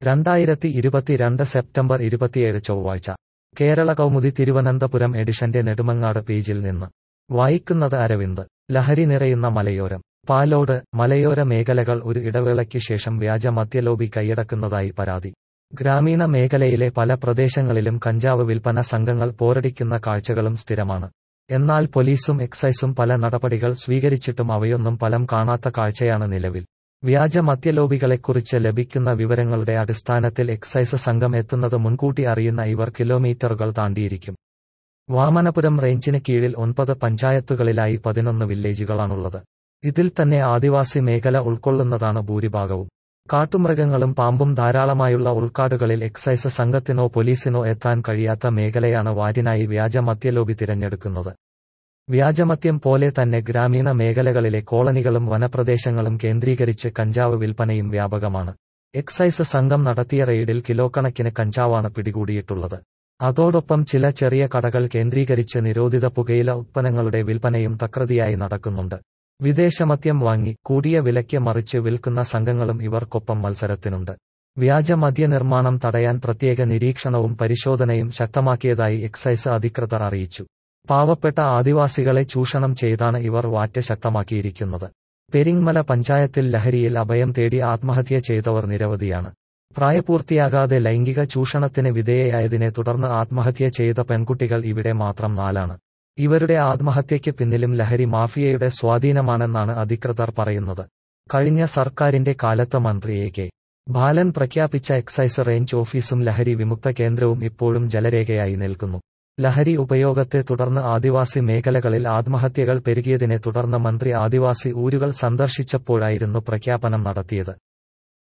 രണ്ടായിരത്തി ഇരുപത്തിരണ്ട് സെപ്റ്റംബർ ഇരുപത്തിയേഴ് ചൊവ്വാഴ്ച കേരള കൗമുദി തിരുവനന്തപുരം എഡിഷന്റെ നെടുമങ്ങാട് പേജിൽ നിന്ന് വായിക്കുന്നത് അരവിന്ദ് ലഹരി നിറയുന്ന മലയോരം പാലോട് മലയോര മേഖലകൾ ഒരു ഇടവേളയ്ക്ക് ശേഷം വ്യാജ മദ്യലോബി കൈയടക്കുന്നതായി പരാതി ഗ്രാമീണ മേഖലയിലെ പല പ്രദേശങ്ങളിലും കഞ്ചാവ് വിൽപ്പന സംഘങ്ങൾ പോരടിക്കുന്ന കാഴ്ചകളും സ്ഥിരമാണ് എന്നാൽ പോലീസും എക്സൈസും പല നടപടികൾ സ്വീകരിച്ചിട്ടും അവയൊന്നും ഫലം കാണാത്ത കാഴ്ചയാണ് നിലവിൽ വ്യാജ മദ്യലോബികളെക്കുറിച്ച് ലഭിക്കുന്ന വിവരങ്ങളുടെ അടിസ്ഥാനത്തിൽ എക്സൈസ് സംഘം എത്തുന്നത് മുൻകൂട്ടി അറിയുന്ന ഇവർ കിലോമീറ്ററുകൾ താണ്ടിയിരിക്കും വാമനപുരം റേഞ്ചിന് കീഴിൽ ഒൻപത് പഞ്ചായത്തുകളിലായി പതിനൊന്ന് വില്ലേജുകളാണുള്ളത് ഇതിൽ തന്നെ ആദിവാസി മേഖല ഉൾക്കൊള്ളുന്നതാണ് ഭൂരിഭാഗവും കാട്ടുമൃഗങ്ങളും പാമ്പും ധാരാളമായുള്ള ഉൾക്കാടുകളിൽ എക്സൈസ് സംഘത്തിനോ പോലീസിനോ എത്താൻ കഴിയാത്ത മേഖലയാണ് വാറ്റിനായി വ്യാജ മദ്യലോബി തിരഞ്ഞെടുക്കുന്നത് വ്യാജമദ്യം പോലെ തന്നെ ഗ്രാമീണ മേഖലകളിലെ കോളനികളും വനപ്രദേശങ്ങളും കേന്ദ്രീകരിച്ച് കഞ്ചാവ് വിൽപ്പനയും വ്യാപകമാണ് എക്സൈസ് സംഘം നടത്തിയ റെയ്ഡിൽ കിലോ കണക്കിന് കഞ്ചാവാണ് പിടികൂടിയിട്ടുള്ളത് അതോടൊപ്പം ചില ചെറിയ കടകൾ കേന്ദ്രീകരിച്ച് നിരോധിത പുകയില ഉത്പന്നങ്ങളുടെ വിൽപ്പനയും തകൃതിയായി നടക്കുന്നുണ്ട് വിദേശമദ്യം വാങ്ങി കൂടിയ വിലയ്ക്ക് മറിച്ച് വിൽക്കുന്ന സംഘങ്ങളും ഇവർക്കൊപ്പം മത്സരത്തിനുണ്ട് വ്യാജ മദ്യനിർമ്മാണം തടയാൻ പ്രത്യേക നിരീക്ഷണവും പരിശോധനയും ശക്തമാക്കിയതായി എക്സൈസ് അധികൃതർ അറിയിച്ചു പാവപ്പെട്ട ആദിവാസികളെ ചൂഷണം ചെയ്താണ് ഇവർ വാറ്റ് ശക്തമാക്കിയിരിക്കുന്നത് പെരിങ്മല പഞ്ചായത്തിൽ ലഹരിയിൽ അഭയം തേടി ആത്മഹത്യ ചെയ്തവർ നിരവധിയാണ് പ്രായപൂർത്തിയാകാതെ ലൈംഗിക ചൂഷണത്തിന് വിധേയയായതിനെ തുടർന്ന് ആത്മഹത്യ ചെയ്ത പെൺകുട്ടികൾ ഇവിടെ മാത്രം നാലാണ് ഇവരുടെ ആത്മഹത്യയ്ക്ക് പിന്നിലും ലഹരി മാഫിയയുടെ സ്വാധീനമാണെന്നാണ് അധികൃതർ പറയുന്നത് കഴിഞ്ഞ സർക്കാരിന്റെ കാലത്ത് മന്ത്രി എ കെ ബാലൻ പ്രഖ്യാപിച്ച എക്സൈസ് റേഞ്ച് ഓഫീസും ലഹരി വിമുക്ത കേന്ദ്രവും ഇപ്പോഴും ജലരേഖയായി നിൽക്കുന്നു ലഹരി ഉപയോഗത്തെ തുടർന്ന് ആദിവാസി മേഖലകളിൽ ആത്മഹത്യകൾ പെരുകിയതിനെ തുടർന്ന് മന്ത്രി ആദിവാസി ഊരുകൾ സന്ദർശിച്ചപ്പോഴായിരുന്നു പ്രഖ്യാപനം നടത്തിയത്